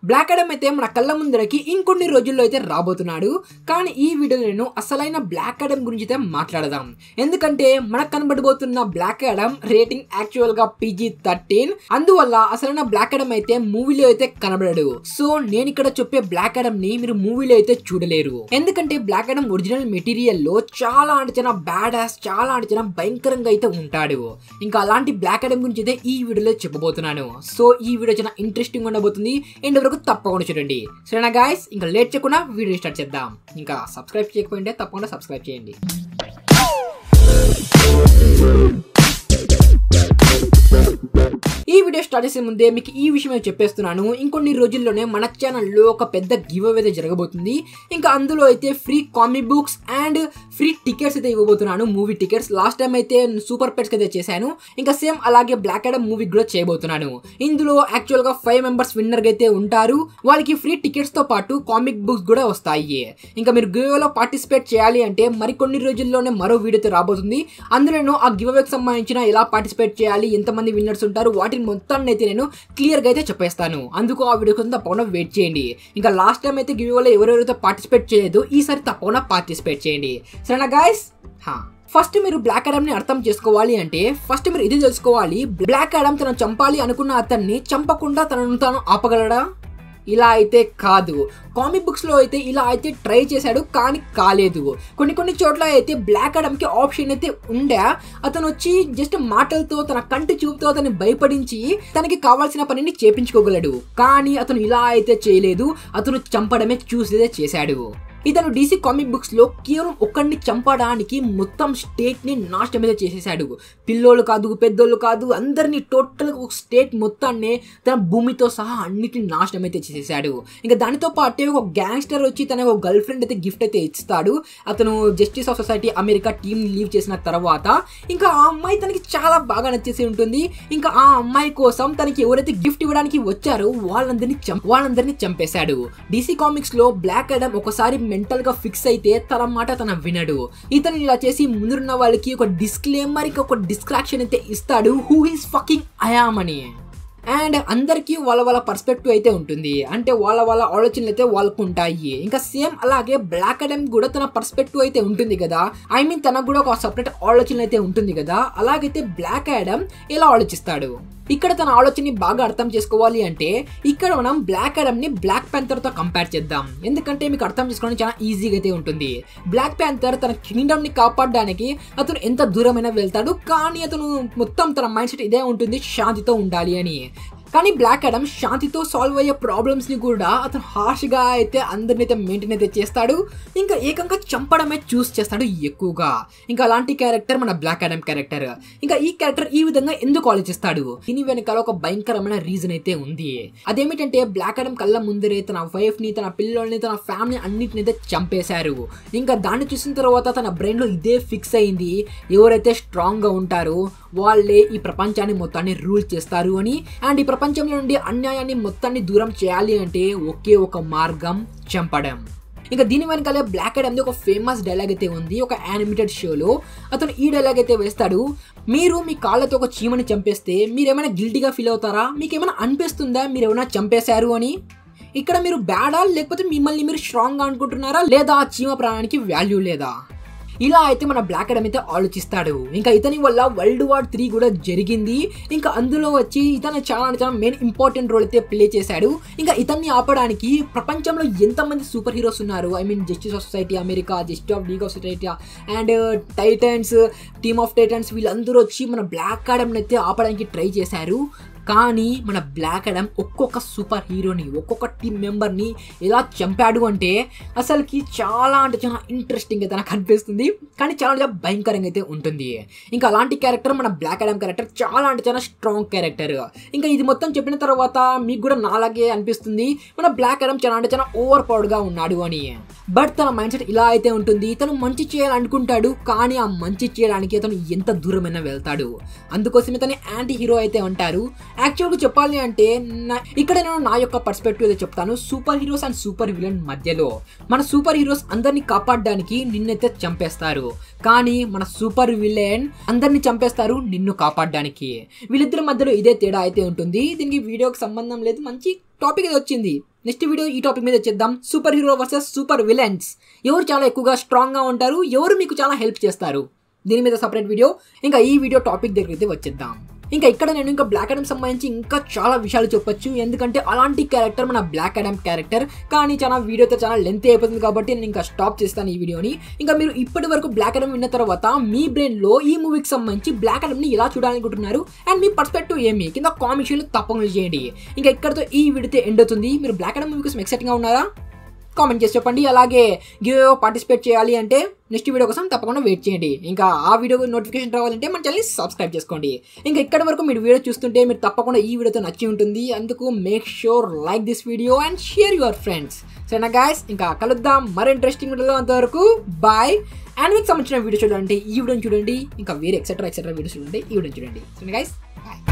black Adam అయితే మన కళ్ళ ముందరకి ఇంకొన్ని రోజుల్లో అయితే రాబోతున్నాడు కానీ ఈ వీడియోలో నేను అసలైన బ్లాక్ అడమ్ గురించి అయితే మాట్లాడదాం ఎందుకంటే మనకు కనబడబోతున్న బ్లాక్ అడమ్ రేటింగ్ యాక్చువల్ గా పీజీ థర్టీన్ అందువల్ల అసలైన బ్లాక్ అడమ్ అయితే మూవీలో అయితే కనబడడు సో నేను ఇక్కడ చెప్పే బ్లాక్ అడమ్ ని మీరు మూవీలో అయితే చూడలేరు ఎందుకంటే బ్లాక్ అడమ్ ఒరిజినల్ మెటీరియల్ లో చాలా అంటే చాలా బ్యాడ్ యాస్ చాలా అంటే చాలా భయంకరంగా అయితే ఉంటాడు ఇంకా అలాంటి బ్లాక్ అడమ్ గురించి అయితే ఈ వీడియోలో చెప్పబోతున్నాను సో ఈ వీడియో చాలా ఇంట్రెస్టింగ్ ఉండబోతుంది అండ్ వరకు తప్పకుండా చూడండి సరేనా గాయస్ ఇంకా లేట్ చేయకుండా వీడియో స్టార్ట్ చేద్దాం ఇంకా సబ్స్క్రైబ్ చేయకపోయింటే తప్పకుండా సబ్స్క్రైబ్ చేయండి ఈ వీడియో స్టార్ట్ చేసే ముందే మీకు ఈ విషయం నేను చెప్పేస్తున్నాను ఇంకొన్ని రోజుల్లోనే మన ఛానల్లో ఒక పెద్ద గివ్ అవే అయితే జరగబోతుంది ఇంకా అందులో అయితే free comic books and free tickets అయితే ఇవ్వబోతున్నాను మూవీ టికెట్స్ లాస్ట్ టైం అయితే సూపర్ పెట్స్ అయితే చేశాను ఇంకా సేమ్ అలాగే బ్లాక్ అడమ్ మూవీ కూడా చేయబోతున్నాను ఇందులో యాక్చువల్ గా ఫైవ్ మెంబర్స్ విన్నర్ అయితే ఉంటారు వాళ్ళకి ఫ్రీ టికెట్స్ తో పాటు కామిక్ బుక్స్ కూడా వస్తాయి ఇంకా మీరు గివ్ లో పార్టిసిపేట్ చేయాలి అంటే మరికొన్ని రోజుల్లోనే మరో వీడియోతో రాబోతుంది అందులో ఆ గివ్ అవేకి సంబంధించిన ఎలా పార్టిసిపేట్ చేయాలి ఎంతమంది విన్నర్స్ ఉంటారు వాటిని మొత్తాన్ని అయితే నేను క్లియర్ గా అయితే చెప్పేస్తాను అందుకు ఆ వీడియో కోసం తప్పకుండా వెయిట్ చేయండి ఇంకా లాస్ట్ టైం అయితే గివ్ లో ఎవరెవరైతే పార్టిసిపేట్ చేయలేదు ఈసారి తప్పకుండా పార్టిసిపేట్ చేయండి సరేనా గాయస్ హా ఫస్ట్ మీరు బ్లాక్ అడమ్ ని అర్థం చేసుకోవాలి అంటే ఫస్ట్ మీరు ఇది తెలుసుకోవాలి బ్లాక్ అడమ్ తను చంపాలి అనుకున్న అతన్ని చంపకుండా తనను తాను ఆపగలడా ఇలా అయితే కాదు కామిక్ బుక్స్ లో అయితే ఇలా అయితే ట్రై చేశాడు కానీ కాలేదు కొన్ని కొన్ని చోట్ల అయితే బ్లాక్ అడమ్కి ఆప్షన్ అయితే ఉండే అతను వచ్చి జస్ట్ మాటలతో తన కంటి చూపుతో అతన్ని భయపడించి తనకి కావాల్సిన పనిని చేపించుకోగలడు కానీ అతను ఇలా అయితే చేయలేదు అతను చంపడమే చూసేదే చేశాడు ఇతను డీసీ కామిక్ బుక్స్ లో కేవలం ఒక్కడిని చంపడానికి మొత్తం స్టేట్ ని నాశనం అయితే చేసేసాడు పిల్లోళ్ళు కాదు పెద్దోళ్ళు కాదు అందరినీ టోటల్ ఒక స్టేట్ మొత్తాన్ని తన భూమితో సహా అన్నిటిని నాశనం అయితే చేసేసాడు ఇంకా దానితో పాటే ఒక గ్యాంగ్స్టర్ వచ్చి తన ఒక గర్ల్ ఫ్రెండ్ అయితే గిఫ్ట్ అయితే ఇస్తాడు అతను justice of society America team leave చేసిన తర్వాత ఇంకా ఆ అమ్మాయి తనకి చాలా బాగా నచ్చేసి ఉంటుంది ఇంకా ఆ అమ్మాయి కోసం తనకి ఎవరైతే గిఫ్ట్ ఇవ్వడానికి వచ్చారో వాళ్ళందరినీ చం వాళ్ళందరినీ చంపేశాడు డీసీ కామిక్స్ లో బ్లాక్ అడమ్ ఒకసారి మెంటల్ గా ఫిక్స్ అయితే తన మాట తన వినడు ఇతను ఇలా చేసి ముందున్న వాళ్ళకి ఒక డిస్క్లేమర్ ఒక డిస్క్రాక్షన్ అయితే ఇస్తాడు హూ ఈస్ ఫకింగ్ అయామ్ అని అండ్ అందరికీ వాళ్ళ వాళ్ళ పర్స్పెక్టివ్ అయితే ఉంటుంది అంటే వాళ్ళ వాళ్ళ ఆలోచనలు అయితే వాళ్ళకు ఉంటాయి ఇంకా సేమ్ అలాగే బ్లాక్ అడమ్ కూడా తన పర్స్పెక్టివ్ అయితే ఉంటుంది కదా ఐ మీన్ తనకు కూడా ఒక సపరేట్ ఆలోచన అయితే ఉంటుంది కదా అలాగైతే బ్లాక్ అడమ్ ఎలా ఆలోచిస్తాడు ఇక్కడ తన ఆలోచనని బాగా అర్థం చేసుకోవాలి అంటే ఇక్కడ మనం బ్లాక్ అడమ్ ని బ్లాక్ ప్యాంథర్ తో కంపేర్ చేద్దాం ఎందుకంటే మీకు అర్థం చేసుకోవడం చాలా ఈజీగా అయితే ఉంటుంది బ్లాక్ ప్యాంథర్ తన కింగ్డమ్ ని కాపాడడానికి అతను ఎంత దూరమైనా వెళ్తాడు కానీ అతను మొత్తం తన మైండ్ సెట్ ఇదే ఉంటుంది శాంతితో ఉండాలి అని కానీ బ్లాక్ అడమ్ శాంతితో సాల్వ్ అయ్యే ప్రాబ్లమ్స్ ని కూడా అతను హార్ష్గా అయితే అందరిని అయితే మెయింటైన్ అయితే చేస్తాడు ఇంకా ఏకంగా చంపడమే చూస్ చేస్తాడు ఎక్కువగా ఇంకా అలాంటి క్యారెక్టర్ మన బ్లాక్ అడమ్ క్యారెక్టర్ ఇంకా ఈ క్యారెక్టర్ ఈ విధంగా ఎందుకు ఆలోచిస్తాడు దీని వెనకాల ఒక భయంకరమైన రీజన్ అయితే ఉంది అదేమిటంటే బ్లాక్ అడమ్ కళ్ళ ముందరే తన వైఫ్ ని తన పిల్లల్ని తన ఫ్యామిలీ అన్నిటిని అయితే చంపేశారు ఇంకా దాన్ని చూసిన తర్వాత తన బ్రెయిన్ లో ఇదే ఫిక్స్ అయింది ఎవరైతే స్ట్రాంగ్ గా ఉంటారో వాళ్ళే ఈ ప్రపంచాన్ని మొత్తాన్ని రూల్ చేస్తారు అని అండ్ ఈ ప్రపంచంలో నుండి అన్యాయాన్ని మొత్తాన్ని దూరం చేయాలి అంటే ఒకే ఒక మార్గం చంపడం ఇంకా దీని వెనకాలే బ్లాక్ అడమ్ ఒక ఫేమస్ డైలాగ్ అయితే ఉంది ఒక యానిమేటెడ్ షోలో అతను ఈ డైలాగ్ అయితే వేస్తాడు మీరు మీ కాళ్ళతో ఒక చీమని చంపేస్తే మీరేమైనా గిల్టీగా ఫీల్ అవుతారా మీకు ఏమైనా అనిపిస్తుందా మీరు ఏమైనా చంపేశారు అని ఇక్కడ మీరు బ్యాడా లేకపోతే మిమ్మల్ని మీరు స్ట్రాంగ్గా అనుకుంటున్నారా లేదా ఆ చీమ ప్రాణానికి వాల్యూ లేదా ఇలా అయితే మన బ్లాక్ అడమ్ అయితే ఆలోచిస్తాడు ఇంకా ఇతని వల్ల వరల్డ్ వార్ త్రీ కూడా జరిగింది ఇంకా అందులో వచ్చి ఇతను చాలా చాలా మెయిన్ ఇంపార్టెంట్ రోల్ అయితే ప్లే చేశాడు ఇంకా ఇతన్ని ఆపడానికి ప్రపంచంలో ఎంతమంది సూపర్ హీరోస్ ఉన్నారు I mean justice of society America justice of league of society and Titans team of Titans వీళ్ళందరూ వచ్చి మన బ్లాక్ అడమ్ని అయితే ఆపడానికి ట్రై చేశారు కానీ మన బ్లాక్ అడమ్ ఒక్కొక్క సూపర్ హీరోని ఒక్కొక్క టీం మెంబర్ని ఎలా చంపాడు అంటే అసలుకి చాలా అంటే చాలా ఇంట్రెస్టింగ్ అయితే నాకు అనిపిస్తుంది కానీ చాలా చాలా భయంకరంగా అయితే ఉంటుంది ఇంకా అలాంటి క్యారెక్టర్ మన బ్లాక్ అడమ్ క్యారెక్టర్ చాలా అంటే చాలా స్ట్రాంగ్ క్యారెక్టర్ ఇంకా ఇది మొత్తం చెప్పిన తర్వాత మీకు కూడా నాలాగే అనిపిస్తుంది మన బ్లాక్ అడమ్ చాలా అంటే చాలా ఓవర్ పవర్డ్గా ఉన్నాడు అని బట్ తన మైండ్ సెట్ ఇలా అయితే ఉంటుంది తను మంచి చేయాలనుకుంటాడు కానీ ఆ మంచి చేయడానికి అతను ఎంత దూరమైనా వెళ్తాడు అందుకోసమే తను యాంటీ హీరో అయితే అంటారు యాక్చువల్గా చెప్పాలి అంటే నా- ఇక్కడ నేను నా యొక్క పర్స్పెక్టివ్ అయితే చెప్తాను super heroes and super villain మధ్యలో మన సూపర్ హీరోస్ అందరినీ కాపాడడానికి నిన్నైతే చంపేస్తారు కానీ మన సూపర్ విలన్ అందరినీ చంపేస్తారు నిన్ను కాపాడడానికి వీళ్ళిద్దరి మధ్యలో ఇదే తేడా అయితే ఉంటుంది దీనికి వీడియోకి సంబంధం లేదు మంచి టాపిక్ ఇది వచ్చింది నెక్స్ట్ వీడియో ఈ టాపిక్ మీద వచ్చేద్దాం super hero versus super villains ఎవరు చాలా ఎక్కువగా స్ట్రాంగ్గా ఉంటారు ఎవరు మీకు చాలా హెల్ప్ చేస్తారు దీని మీద సపరేట్ వీడియో ఇంకా ఈ వీడియో టాపిక్ దగ్గర అయితే వచ్చేద్దాం ఇంకా ఇక్కడ నేను ఇంకా బ్లాక్ అడమ్ సంబంధించి ఇంకా చాలా విషయాలు చెప్పొచ్చు ఎందుకంటే అలాంటి క్యారెక్టర్ మన బ్లాక్ అడమ్ క్యారెక్టర్ కానీ చాలా వీడియోతో చాలా లెంత్ అయిపోతుంది కాబట్టి నేను ఇంకా స్టాప్ చేస్తాను ఈ వీడియోని ఇంకా మీరు ఇప్పటి వరకు బ్లాక్ అడమ్ విన్న తర్వాత మీ బ్రెయిన్లో ఈ మూవీకి సంబంధించి బ్లాక్ అడమ్ని ఎలా చూడాలనుకుంటున్నారు అండ్ మీ పర్స్పెక్టివ్ ఏమి కింద కామెంట్స్లో తప్పకుండా చేయండి ఇంకా ఇక్కడతో ఈ వీడియో ఎండ్ అవుతుంది మీరు బ్లాక్ అడమ్ మూవీ కోసం ఎక్సైటింగ్గా ఉన్నారా కామెంట్ చేసి చెప్పండి అలాగే గివ్ పార్టిసిపేట్ చేయాలి అంటే నెక్స్ట్ వీడియో కోసం తప్పకుండా వెయిట్ చేయండి ఇంకా ఆ వీడియో నోటిఫికేషన్ రావాలంటే మన ఛానల్ని సబ్స్క్రైబ్ చేసుకోండి ఇంకా ఇక్కడ వరకు మీరు వీడియో చూస్తుంటే మీరు తప్పకుండా ఈ వీడియోతో నచ్చి ఉంటుంది అందుకు make sure like this video and share your friends సరేనా గాయస్ ఇంకా కలుద్దాం మరో ఇంట్రెస్టింగ్ వీడియోలో అంతవరకు బాయ్ అండ్ మీకు సంబంధించిన వీడియో చూడండి ఈ వీడియోని చూడండి ఇంకా వేరే ఎక్సెట్రా ఎక్సెట్రా వీడియోస్ చూడండి ఈ వీడియో చూడండి సరేనా గాయస్ బాయ్